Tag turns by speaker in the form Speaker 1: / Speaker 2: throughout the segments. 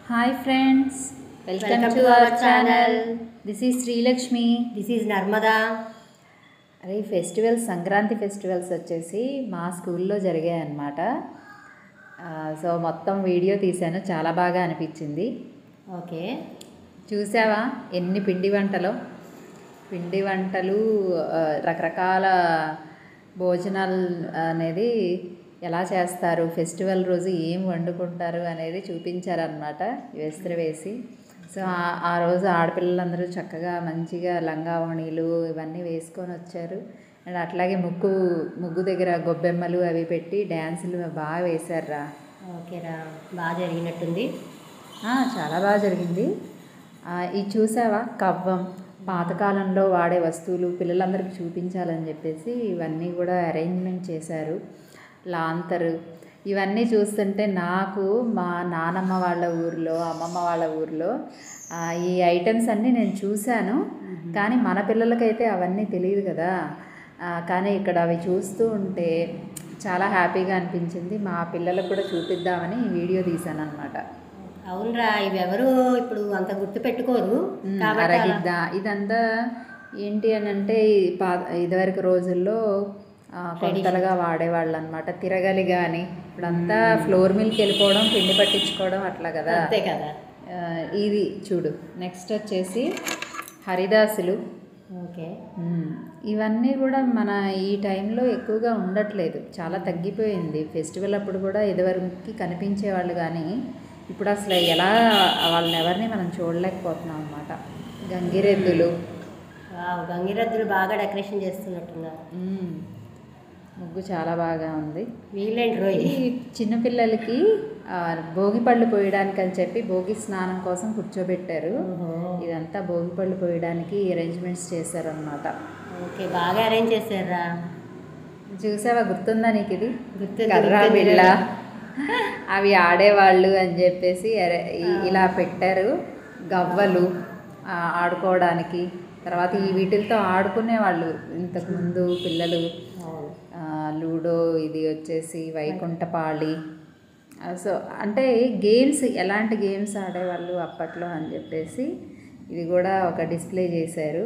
Speaker 1: Hi friends welcome
Speaker 2: Welcome
Speaker 1: to
Speaker 2: to
Speaker 1: our
Speaker 2: our
Speaker 1: channel
Speaker 2: channel.
Speaker 1: This is Srilakshmi
Speaker 2: this is Narmada
Speaker 1: అరే ఈ festivals Sankranti festivals వచ్చేసి మా స్కూల్లో జరిగాయి అన్నమాట సో మొత్తం వీడియో తీశాను చాలా బాగా అనిపించింది
Speaker 2: ఓకే
Speaker 1: చూసావా ఎన్ని పిండి వంటలు పిండి వంటలు ఆ, రకరకాల భోజనాలు అనేది ఎలా చేస్తారు ఫెస్టివల్ రోజు ఏం వండుకుంటారు అనేది చూపించారనమాట వేస్త్ర వేసి సో ఆ- ఆ రోజు ఆడపిల్లలందరూ చక్కగా మంచిగా లంగావణీలు ఇవన్నీ వేసుకొని వచ్చారు అండ్ అట్లాగే ముగ్గు ముగ్గు దగ్గర గొబ్బెమ్మలు అవి పెట్టి డ్యాన్సులు బాగా వేశారురా
Speaker 2: ఓకేరా బాగా జరిగినట్టుంది
Speaker 1: ఆ, చాలా బాగా జరిగింది ఆ, ఇది చూసావా కవ్వం పాతకాలంలో వాడే వస్తువులు పిల్లలందరికీ చూపించాలని చెప్పేసి ఇవన్నీ కూడా అరేంజ్మెంట్ చేశారు లాంతరు ఇవన్నీ చూస్తుంటే నాకు మా నానమ్మ వాళ్ళ ఊర్లో అమ్మమ్మ వాళ్ళ ఊర్లో ఆ, ఈ ఐటమ్స్ అన్నీ నేను చూశాను కానీ మన పిల్లలకైతే అవన్నీ తెలియదు కదా ఆ, కానీ ఇక్కడ అవి చూస్తూ ఉంటే చాలా హ్యాపీగా అనిపించింది మా పిల్లలకు కూడా చూపిద్దామని ఈ వీడియో తీశాను అనమాట
Speaker 2: అవునరా ఇవి ఎవరు ఇప్పుడు అంత గుర్తు పెట్టుకోరు కాబట్టి అలా-
Speaker 1: అరగిద్ద ఇదంతా ఏంటి అని అంటే ఈ పా ఇదివరకు రోజుల్లో ఆ, కొత్తలుగా వాడేవాళ్ళు అనమాట తిరగలి కానీ ఇప్పుడంతా ఫ్లోర్ మిల్కి వెళ్ళిపోవడం పిండి పట్టించుకోవడం అట్లా కదా
Speaker 2: అంతే కదా
Speaker 1: ఆ, ఇది చూడు నెక్స్ట్ వచ్చేసి హరిదాసులు
Speaker 2: ఓకే
Speaker 1: మ్మ్. ఇవన్నీ కూడా మన ఈ టైంలో ఎక్కువగా ఉండట్లేదు చాలా తగ్గిపోయింది ఫెస్టివల్ అప్పుడు కూడా ఇదివరకు కనిపించేవాళ్ళు కానీ ఇప్పుడు అసలు ఎలా వాళ్ళని ఎవరిని మనం చూడలేకపోతున్నాం అనమాట గంగిరెద్దులు
Speaker 2: వావ్ గంగిరెద్దులు బాగా డెకరేషన్ చేస్తున్నట్టున్నారు
Speaker 1: మ్మ్. ముగ్గు చాలా బాగా ఉంది
Speaker 2: వీళ్ళేంటి రోయ్
Speaker 1: ఈ చిన్నపిల్లలకి ఆ, భోగి పళ్ళు పోయడానికి అని చెప్పి భోగి స్నానం కోసం కూర్చోబెట్టారు
Speaker 2: ఓహో
Speaker 1: ఇదంతా భోగి పళ్ళు పోయడానికి అరేంజ్మెంట్స్ చేశారనమాట
Speaker 2: ఓకే బాగా అరేంజ్ చేశారా
Speaker 1: చూసావా గుర్తుందా నీకు ఇది
Speaker 2: గుర్తుంది,
Speaker 1: కర్రా
Speaker 2: గుర్తుంది.
Speaker 1: బిళ్ళ అవి ఆడేవాళ్ళు అని చెప్పేసి అరే ఈ- ఇలా పెట్టారు గవ్వలు ఆ, ఆడుకోవడానికి తర్వాత ఈ వీటితో ఆడుకునేవాళ్ళు ఇంతకుముందు పిల్లలు
Speaker 2: అవును
Speaker 1: ఆ, లూడో ఇది వచ్చేసి వైకుంఠపాళి ఆ, సో అంటే గేమ్స్ ఎలాంటి గేమ్స్ ఆడేవాళ్ళు అప్పట్లో అని చెప్పేసి ఇది కూడా ఒక డిస్ప్లే చేశారు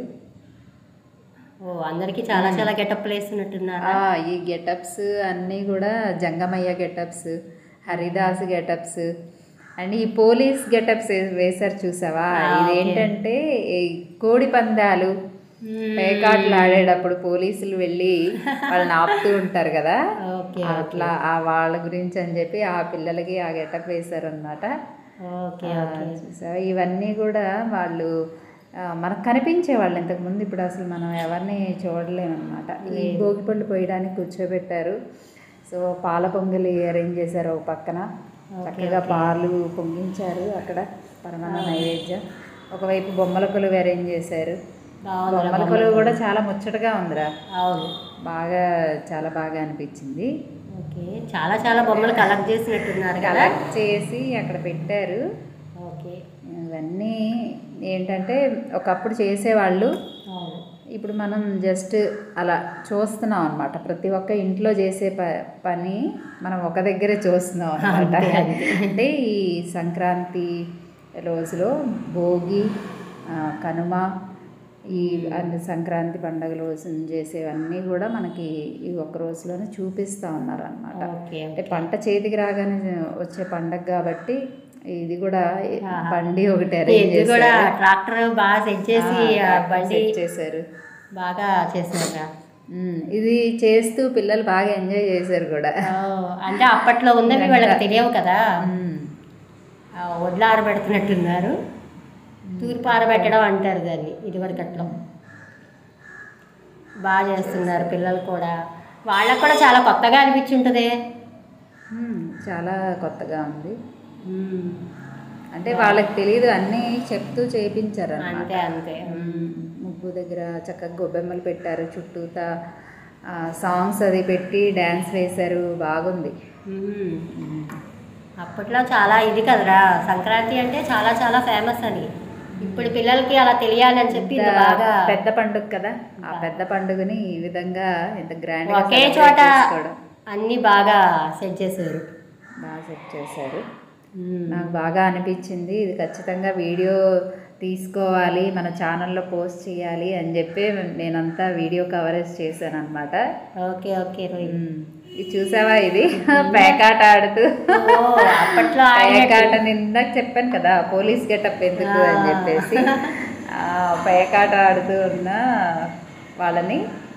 Speaker 2: ఓ అందరికీ చాలా చాలా గెటప్ వేస్తున్నట్టున్నారా
Speaker 1: ఆ, ఈ గెటప్స్ అన్నీ కూడా Jangamayya getups Haridas getups and ఈ పోలీస్ గెటప్స్ వేశారు చూసావా
Speaker 2: ఆ,
Speaker 1: ఇదేంటంటే ఈ కోడి పందాలు పేకాట్లు ఆడేటప్పుడు పోలీసులు వెళ్ళి వాళ్ళని ఆపుతూ ఉంటారు కదా
Speaker 2: ఓకే
Speaker 1: అట్లా ఆ వాళ్ళ గురించి అని చెప్పి ఆ పిల్లలకి ఆ గెటప్ వేశారు అనమాట
Speaker 2: ఓకే ఓకే
Speaker 1: ఇవన్నీ కూడా వాళ్ళు ఆ, మనకు కనిపించే వాళ్ళు ఇంతకుముందు ఇప్పుడు అసలు మనం ఎవరిని చూడలేము అనమాట ఈ భోగిపళ్ళు పోయడానికి కూర్చోబెట్టారు సో పాల పొంగలి అరేంజ్ చేశారు ఒక పక్కన చక్కగా పాలు పొంగించారు అక్కడ పరమాన్న నైవేద్యం ఒకవైపు బొమ్మల కొలువు అరేంజ్ చేశారు
Speaker 2: బాగుంది
Speaker 1: బొమ్మల కొలువు కూడా చాలా ముచ్చటగా ఉందిరా
Speaker 2: అవును
Speaker 1: బాగా చాలా బాగా అనిపించింది
Speaker 2: ఓకే చాలా చాలా బొమ్మలు కలెక్ట్ చేసినట్టున్నారు కదా
Speaker 1: కలెక్ట్ చేసి అక్కడ పెట్టారు
Speaker 2: ఓకే
Speaker 1: ఇవన్నీ ఏంటంటే ఒకప్పుడు చేసేవాళ్ళు
Speaker 2: అవును
Speaker 1: ఇప్పుడు మనం జస్ట్ అలా చూస్తున్నాం అనమాట ప్రతి ఒక్క ఇంట్లో చేసే ప పని మనం ఒక దగ్గరే చూస్తున్నాం అనమాట అంటే ఈ సంక్రాంతి రోజులో భోగి ఆ, కనుమ ఈ అన్ని సంక్రాంతి పండుగ రోజు చేసేవన్నీ కూడా మనకి ఈ ఒక్క రోజులోనే చూపిస్తూ ఉన్నారు అనమాట
Speaker 2: ఓకే
Speaker 1: అంటే పంట చేతికి రాగానే వచ్చే పండగ కాబట్టి ఇది కూడా బండి ఒకటి అరేంజ్
Speaker 2: ఇది కూడా ట్రాక్టర్ బాగా సెట్ చేసి ఆ బండి
Speaker 1: చేశారు
Speaker 2: బాగా చేసినారా
Speaker 1: ఉమ్, ఇది చేస్తూ పిల్లలు బాగా ఎంజాయ్ చేశారు కూడా
Speaker 2: అంటే అప్పట్లో ఉన్నవి వాళ్ళకి తెలియవు కదా
Speaker 1: ఉమ్,
Speaker 2: ఆ, వడ్లు ఆరబెడుతున్నట్టున్నారు తూర్పు ఆరబెట్టడం అంటారు దాన్ని ఇదివరకట్లో బాగా చేస్తున్నారు పిల్లలు కూడా వాళ్ళకు కూడా చాలా కొత్తగా అనిపించుంటుందే
Speaker 1: ఉమ్, చాలా కొత్తగా ఉంది అంటే వాళ్ళకి తెలియదు అన్నీ చెప్తూ చేయించారు అన్నమాట
Speaker 2: అంతే అంతే
Speaker 1: ఉమ్, ముగ్గు దగ్గర చక్కగా గొబ్బెమ్మలు పెట్టారు చుట్టూతా సాంగ్స్ అది పెట్టి డ్యాన్స్ వేశారు బాగుంది
Speaker 2: మ్మ్.
Speaker 1: ఉమ్.
Speaker 2: అప్పట్లో చాలా ఇది కదరా సంక్రాంతి అంటే చాలా చాలా ఫేమస్ అని ఇప్పుడు పిల్లలకి అలా తెలియాలని చెప్పి ఇంత బాగా
Speaker 1: పెద్ద పండుగ కదా ఆ పెద్ద పండుగని ఈ విధంగా ఇంత గ్రాండ్ గా
Speaker 2: ఒకే
Speaker 1: celebrate
Speaker 2: చోట
Speaker 1: చేసుకోవడం
Speaker 2: అన్నీ బాగా సెట్ చేశారు
Speaker 1: బాగా సెట్ చేశారు
Speaker 2: మ్మ్.
Speaker 1: నాకు బాగా అనిపించింది ఇది ఖచ్చితంగా వీడియో తీసుకోవాలి మన ఛానల్లో పోస్ట్ చేయాలి అని చెప్పి నేనంతా వీడియో కవరేజ్ చేశాను అనమాట
Speaker 2: ఓకే ఓకే రోహిత్
Speaker 1: ఇది చూసావా ఇది పేకాట ఆడుతూ
Speaker 2: ఓ, అప్పట్లో
Speaker 1: పేకాట
Speaker 2: ఆడినట్టు.
Speaker 1: ఇందాక చెప్పాను కదా పోలీస్ గెటప్ ఎందుకు అని చెప్పేసి ఆ, పేకాట ఆడుతూ ఉన్న వాళ్ళని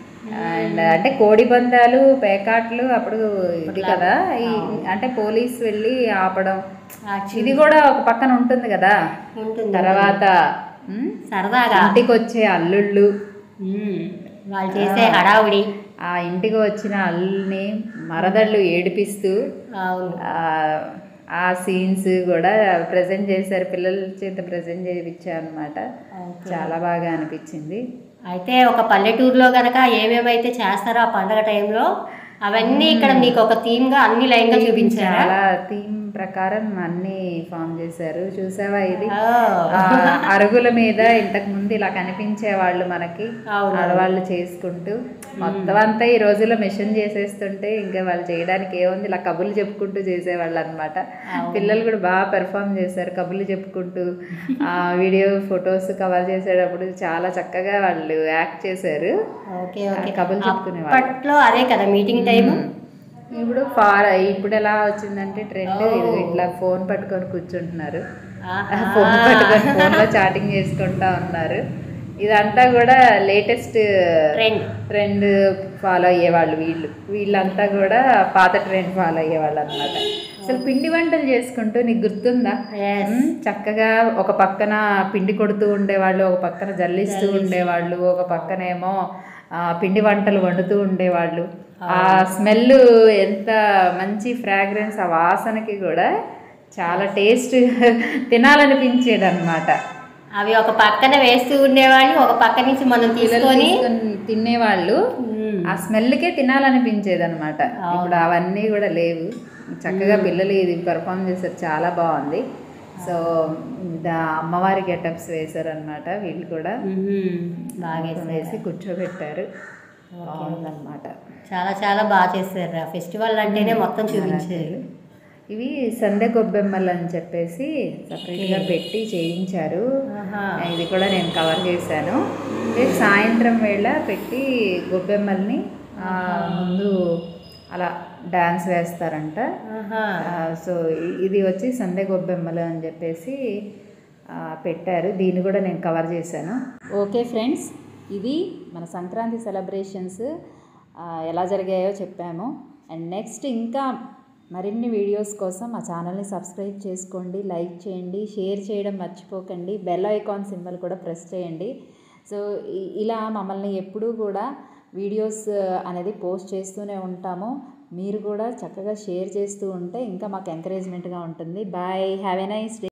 Speaker 1: అండ్ అంటే కోడి పందాలు పేకాట్లు అప్పుడు ఇది కదా ఈ అంటే పోలీస్ వెళ్ళి ఆపడం
Speaker 2: Actually
Speaker 1: ఇది కూడా ఒక పక్కన ఉంటుంది కదా
Speaker 2: ఉంటుంది
Speaker 1: తర్వాత ఉమ్,
Speaker 2: సరదాగా
Speaker 1: ఇంటికి వచ్చే అల్లుళ్ళు
Speaker 2: మ్మ్. వాళ్ళు చేసే హడావుడి
Speaker 1: ఆ ఇంటికి వచ్చిన అల్లుల్ని మరదళ్ళు ఏడిపిస్తూ
Speaker 2: అవును
Speaker 1: ఆ- ఆ సీన్స్ కూడా ప్రజెంట్ చేశారు పిల్లల చేత ప్రజెంట్ చేయించారు అనమాట
Speaker 2: ఓకే.
Speaker 1: చాలా బాగా అనిపించింది
Speaker 2: అయితే ఒక పల్లెటూరులో గనక ఏమేమైతే చేస్తారో ఆ పండగ టైంలో అవన్నీ ఇక్కడ మీకు ఒక థీమ్ గా అన్ని లైన్ గా చూపించారా
Speaker 1: చాలా థీమ్ ప్రకారం అన్ని ఫామ్ చేశారు చూసావా ఇది
Speaker 2: ఓ.
Speaker 1: ఆ, అరుగుల మీద ఇంతకు ముందు ఇలా కనిపించే వాళ్ళు మనకి
Speaker 2: అవును.
Speaker 1: ఆడవాళ్ళు చేసుకుంటూ మొత్తం అంతా ఈ రోజుల్లో మిషన్ చేసేస్తుంటే ఇంకా వాళ్ళు చేయడానికి ఏముంది ఇలా కబుర్లు చెప్పుకుంటూ చేసేవాళ్ళు అనమాట పిల్లలు కూడా బాగా పెర్ఫామ్ చేశారు కబుర్లు చెప్పుకుంటూ ఆ వీడియో ఫొటోస్ కవర్ చేసేటప్పుడు చాలా చక్కగా వాళ్ళు యాక్ట్ చేశారు
Speaker 2: ఓకే ఓకే
Speaker 1: కబుర్లు చెప్పుకునేవాళ్ళు
Speaker 2: అప్పట్లో అదే కదా మీటింగ్ టైం
Speaker 1: ఇప్పుడు ఫార్ ఇప్పుడు ఎలా వచ్చిందంటే ట్రెండ్ ఇది ఇట్లా ఫోన్ పట్టుకొని కూర్చుంటున్నారు ఫోన్ పట్టుకొని ఫోన్లో చాటింగ్ చేసుకుంటా ఉన్నారు ఇదంతా కూడా లేటెస్ట్
Speaker 2: ట్రెండ్
Speaker 1: ట్రెండ్ ఫాలో అయ్యేవాళ్ళు వీళ్ళు వీళ్ళంతా కూడా పాత ట్రెండ్ ఫాలో అయ్యేవాళ్ళు అనమాట అసలు పిండి వంటలు చేసుకుంటూ నీకు గుర్తుందా
Speaker 2: Yes.
Speaker 1: ఉమ్, చక్కగా ఒక పక్కన పిండి కొడుతూ ఉండేవాళ్ళు ఒక పక్కన జల్లిస్తూ ఉండేవాళ్ళు ఒక పక్కనేమో ఆ, పిండి వంటలు వండుతూ ఉండేవాళ్ళు ఆ స్మెల్ ఎంత మంచి ఫ్రాగ్రెన్స్ ఆ వాసనకి కూడా చాలా టేస్ట్ తినాలనిపించేది అనమాట
Speaker 2: అవి ఒక పక్కన వేస్తూ ఉండేవాళ్ళు ఒక పక్క నుంచి మనం తీసుకొని
Speaker 1: తినేవాళ్ళు
Speaker 2: మ్మ్.
Speaker 1: ఆ స్మెల్కే తినాలనిపించేది అనమాట ఇప్పుడు అవన్నీ కూడా లేవు చక్కగా పిల్లలు ఇది పెర్ఫామ్ చేశారు చాలా బాగుంది సో దా అమ్మవారి గెటప్స్ వేశారు అనమాట వీళ్ళు కూడా
Speaker 2: మ్మ్. బాగా
Speaker 1: వేసి కూర్చోబెట్టారు బాగుందన్నమాట
Speaker 2: చాలా చాలా బాగా చేశారు ఆ ఫెస్టివల్ అంటేనే మొత్తం చూపించారు
Speaker 1: ఇవి సందె గొబ్బెమ్మలు అని చెప్పేసి సపరేట్గా పెట్టి చేయించారు
Speaker 2: ఆహా.
Speaker 1: ఇది కూడా నేను కవర్ చేశాను ఇది సాయంత్రం వేళ పెట్టి గొబ్బెమ్మల్ని ఆ, ముందు అలా డ్యాన్స్ వేస్తారంట
Speaker 2: ఆహా.
Speaker 1: ఆ, సో ఇ- ఇది వచ్చి సందే గొబ్బెమ్మలు అని చెప్పేసి ఆ, పెట్టారు దీన్ని కూడా నేను కవర్ చేశాను ఓకే ఫ్రెండ్స్ ఇది మన సంక్రాంతి సెలబ్రేషన్స్ ఎలా జరిగాయో చెప్పాము అండ్ నెక్స్ట్ ఇంకా మరిన్ని వీడియోస్ కోసం మా ఛానల్ని సబ్స్క్రైబ్ చేసుకోండి లైక్ చేయండి షేర్ చేయడం మర్చిపోకండి బెల్ ఐకాన్ సింబల్ కూడా ప్రెస్ చేయండి సో ఇ- ఇలా మమ్మల్ని ఎప్పుడూ కూడా వీడియోస్ అనేది పోస్ట్ చేస్తూనే ఉంటాము మీరు కూడా చక్కగా షేర్ చేస్తూ ఉంటే ఇంకా మాకు ఎంకరేజ్మెంట్గా ఉంటుంది bye have a nice day